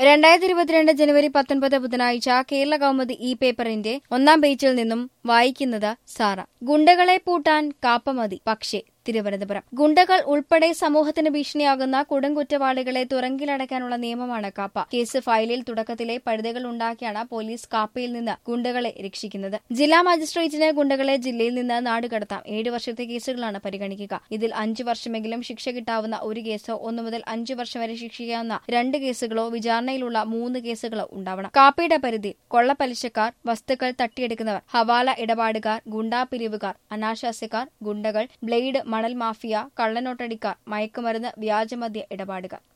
രണ്ടായിരത്തി ഇരുപത്തിരണ്ട് ജനുവരി പത്തൊൻപത് ബുധനാഴ്ച കേരള കൗമുദി ഇ പേപ്പറിന്റെ ഒന്നാം പേജിൽ നിന്നും വായിക്കുന്നത് സാറ ഗുണ്ടകളെ പൂട്ടാൻ കാപ്പമതി പക്ഷേ തിരുവനന്തപുരം ഗുണ്ടകൾ ഉൾപ്പെടെ സമൂഹത്തിന് ഭീഷണിയാകുന്ന കൊടുംകുറ്റവാളികളെ തുറങ്കിലടയ്ക്കാനുള്ള നിയമമാണ് കാപ്പ കേസ് ഫയലിൽ തുടക്കത്തിലെ പഴുതുകൾ ഉണ്ടാക്കിയാണ് പോലീസ് കാപ്പയിൽ നിന്ന് ഗുണ്ടകളെ രക്ഷിക്കുന്നത് ജില്ലാ മജിസ്ട്രേറ്റിന് ഗുണ്ടകളെ ജില്ലയിൽ നിന്ന് നാടുകടത്താം ഏഴ് വർഷത്തെ കേസുകളാണ് പരിഗണിക്കുക ഇതിൽ അഞ്ചു വർഷമെങ്കിലും ശിക്ഷ കിട്ടാവുന്ന ഒരു കേസോ ഒന്നു മുതൽ അഞ്ചു വർഷം വരെ ശിക്ഷിക്കാവുന്ന രണ്ട് കേസുകളോ വിചാരണയിലുള്ള മൂന്ന് കേസുകളോ ഉണ്ടാവണം കാപ്പയുടെ പരിധി കൊള്ളപ്പലിശക്കാർ വസ്തുക്കൾ തട്ടിയെടുക്കുന്നവർ ഹവാല ഇടപാടുകാർ ഗുണ്ടാ പിരിവുകാർ അനാശാസ്യക്കാർ ഗുണ്ടകൾ ബ്ലേഡ് മണൽ മാഫിയ കള്ളനോട്ടടിക്കാർ മയക്കുമരുന്ന് വ്യാജമദ്യ ഇടപാടുകാർ